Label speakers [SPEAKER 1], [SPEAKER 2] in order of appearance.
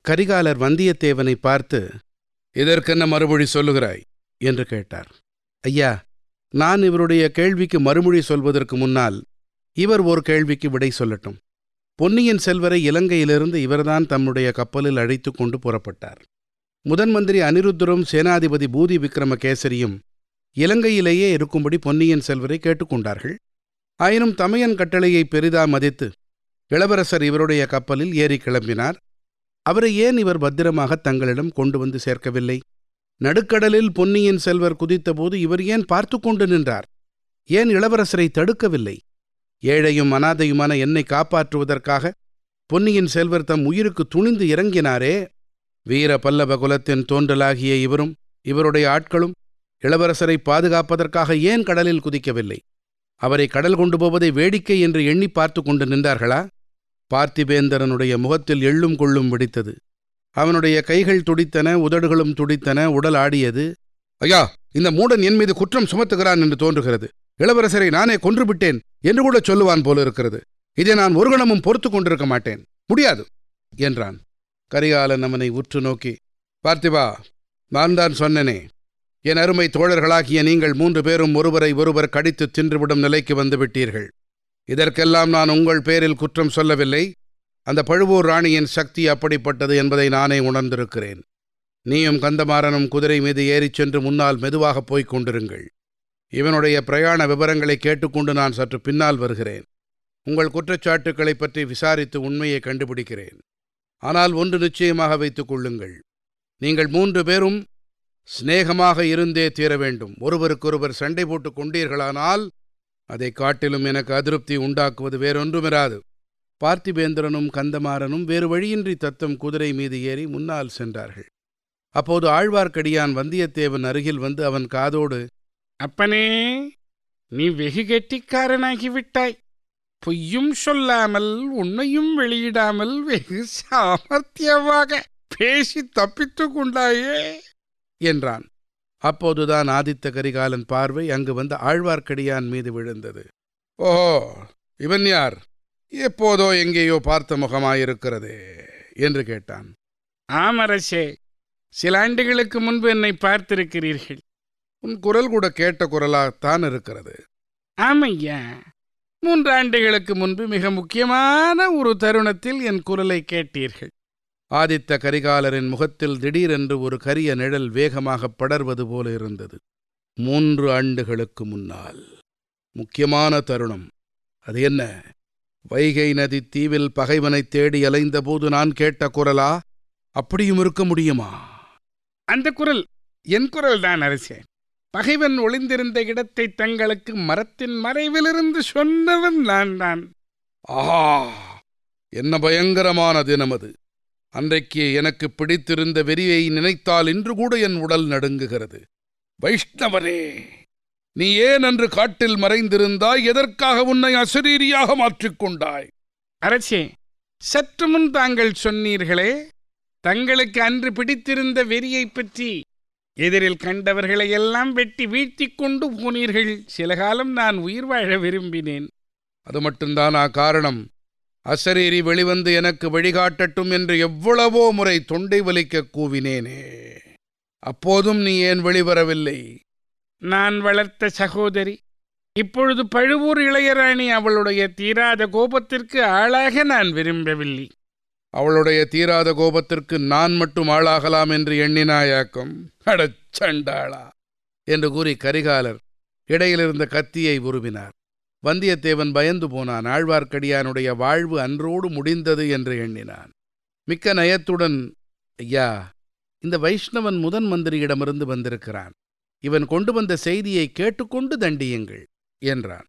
[SPEAKER 1] கரிகாலர் வந்தியத்தேவனை பார்த்து இதற்கென்ன மறுமொழி சொல்லுகிறாய் என்று கேட்டார் ஐயா நான் இவருடைய கேள்விக்கு மறுமொழி சொல்வதற்கு முன்னால் இவர் ஒரு கேள்விக்கு விடை சொல்லட்டும் பொன்னியின் செல்வரை இலங்கையிலிருந்து இவர்தான் தம்முடைய கப்பலில் அழைத்து கொண்டு புறப்பட்டார் முதன் மந்திரி அனிருத்தரும் சேனாதிபதி பூதி விக்ரமகேசரியும் இலங்கையிலேயே இருக்கும்படி பொன்னியின் செல்வரை கேட்டுக்கொண்டார்கள் ஆயினும் தமையன் கட்டளையை பெரிதா மதித்து இளவரசர் இவருடைய கப்பலில் ஏறி கிளம்பினார் அவரை ஏன் இவர் பத்திரமாக தங்களிடம் கொண்டு வந்து சேர்க்கவில்லை நடுக்கடலில் பொன்னியின் செல்வர் குதித்தபோது இவர் ஏன் பார்த்து கொண்டு நின்றார் ஏன் இளவரசரை தடுக்கவில்லை ஏழையும் அனாதையுமான என்னை காப்பாற்றுவதற்காக பொன்னியின் செல்வர் தம் உயிருக்கு துணிந்து இறங்கினாரே வீர பல்லவ குலத்தின் தோன்றலாகிய இவரும் இவருடைய ஆட்களும் இளவரசரை பாதுகாப்பதற்காக ஏன் கடலில் குதிக்கவில்லை அவரை கடல் கொண்டு போவதை வேடிக்கை என்று எண்ணி பார்த்து கொண்டு நின்றார்களா பார்த்திபேந்தரனுடைய முகத்தில் எள்ளும் கொள்ளும் வெடித்தது அவனுடைய கைகள் துடித்தன உதடுகளும் துடித்தன உடல் ஆடியது ஐயா இந்த மூடன் என் மீது குற்றம் சுமத்துகிறான் என்று தோன்றுகிறது இளவரசரை நானே கொன்றுவிட்டேன் என்று கூட சொல்லுவான் போல இருக்கிறது இதை நான் ஒரு கணமும் பொறுத்து கொண்டிருக்க மாட்டேன் முடியாது என்றான் கரிகாலன் அவனை உற்று நோக்கி பார்த்திபா நான் தான் சொன்னனே என் அருமை தோழர்களாகிய நீங்கள் மூன்று பேரும் ஒருவரை ஒருவர் கடித்து தின்றுவிடும் நிலைக்கு வந்துவிட்டீர்கள் இதற்கெல்லாம் நான் உங்கள் பேரில் குற்றம் சொல்லவில்லை அந்த பழுவூர் ராணியின் சக்தி அப்படிப்பட்டது என்பதை நானே உணர்ந்திருக்கிறேன் நீயும் கந்தமாறனும் குதிரை மீது ஏறிச் சென்று முன்னால் மெதுவாக போய்க் கொண்டிருங்கள் இவனுடைய பிரயாண விவரங்களை கேட்டுக்கொண்டு நான் சற்று பின்னால் வருகிறேன் உங்கள் குற்றச்சாட்டுக்களைப் பற்றி விசாரித்து உண்மையை கண்டுபிடிக்கிறேன் ஆனால் ஒன்று நிச்சயமாக வைத்துக் கொள்ளுங்கள் நீங்கள் மூன்று பேரும் சிநேகமாக இருந்தே தீர வேண்டும் ஒருவருக்கொருவர் சண்டை போட்டுக் கொண்டீர்களானால் அதை காட்டிலும் எனக்கு அதிருப்தி உண்டாக்குவது வேறொன்றுமிராது பார்த்திபேந்திரனும் கந்தமாறனும் வேறு வழியின்றி தத்தம் குதிரை மீது ஏறி முன்னால் சென்றார்கள் அப்போது ஆழ்வார்க்கடியான் வந்தியத்தேவன் அருகில் வந்து அவன் காதோடு
[SPEAKER 2] அப்பனே நீ வெகு கெட்டிக்காரனாகிவிட்டாய் பொய்யும் சொல்லாமல் உண்மையும் வெளியிடாமல் வெகு சாமர்த்தியமாக பேசி தப்பித்துக் கொண்டாயே
[SPEAKER 1] என்றான் அப்போதுதான் ஆதித்த கரிகாலன் பார்வை அங்கு வந்த ஆழ்வார்க்கடியான் மீது விழுந்தது ஓஹோ இவன் யார் எப்போதோ எங்கேயோ பார்த்த முகமாயிருக்கிறதே என்று கேட்டான்
[SPEAKER 2] ஆமரசே சில ஆண்டுகளுக்கு முன்பு என்னை பார்த்திருக்கிறீர்கள்
[SPEAKER 1] உன் குரல் கூட கேட்ட குரலாகத்தான் இருக்கிறது
[SPEAKER 2] ஆமையா மூன்று ஆண்டுகளுக்கு முன்பு மிக முக்கியமான ஒரு தருணத்தில் என் குரலை கேட்டீர்கள்
[SPEAKER 1] ஆதித்த கரிகாலரின் முகத்தில் திடீரென்று ஒரு கரிய நிழல் வேகமாக படர்வது போல இருந்தது மூன்று ஆண்டுகளுக்கு முன்னால் முக்கியமான தருணம் அது என்ன வைகை நதி தீவில் பகைவனைத் தேடி அலைந்தபோது நான் கேட்ட குரலா அப்படியும் இருக்க முடியுமா
[SPEAKER 2] அந்த குரல் என் குரல் தான் அரசே பகைவன் ஒளிந்திருந்த இடத்தை தங்களுக்கு மரத்தின் மறைவிலிருந்து சொன்னவன் நான் தான்
[SPEAKER 1] ஆஹா என்ன பயங்கரமான தினம் அது அன்றைக்கு எனக்கு பிடித்திருந்த வெறியை நினைத்தால் இன்று கூட என் உடல் நடுங்குகிறது வைஷ்ணவனே நீ ஏன் அன்று காட்டில் மறைந்திருந்தாய் எதற்காக உன்னை அசரீரியாக மாற்றிக்கொண்டாய்
[SPEAKER 2] அரசே சற்று முன் தாங்கள் சொன்னீர்களே தங்களுக்கு அன்று பிடித்திருந்த வெறியைப் பற்றி எதிரில் கண்டவர்களை எல்லாம் வெட்டி வீழ்த்திக் கொண்டு போனீர்கள் சில காலம் நான் உயிர் வாழ விரும்பினேன்
[SPEAKER 1] அது மட்டும்தானா காரணம் அசரீரி வெளிவந்து எனக்கு வழிகாட்டட்டும் என்று எவ்வளவோ முறை தொண்டை வலிக்க கூவினேனே அப்போதும் நீ ஏன் வெளிவரவில்லை
[SPEAKER 2] நான் வளர்த்த சகோதரி இப்பொழுது பழுவூர் இளையராணி அவளுடைய தீராத கோபத்திற்கு ஆளாக நான் விரும்பவில்லை
[SPEAKER 1] அவளுடைய தீராத கோபத்திற்கு நான் மட்டும் ஆளாகலாம் என்று எண்ணினாயாக்கும் அடச்சண்டாளா என்று கூறி கரிகாலர் இடையிலிருந்த கத்தியை உருவினார் வந்தியத்தேவன் பயந்து போனான் ஆழ்வார்க்கடியானுடைய வாழ்வு அன்றோடு முடிந்தது என்று எண்ணினான் மிக்க நயத்துடன் ஐயா இந்த வைஷ்ணவன் முதன் மந்திரியிடமிருந்து வந்திருக்கிறான் இவன் கொண்டு வந்த செய்தியை கேட்டுக்கொண்டு தண்டியுங்கள் என்றான்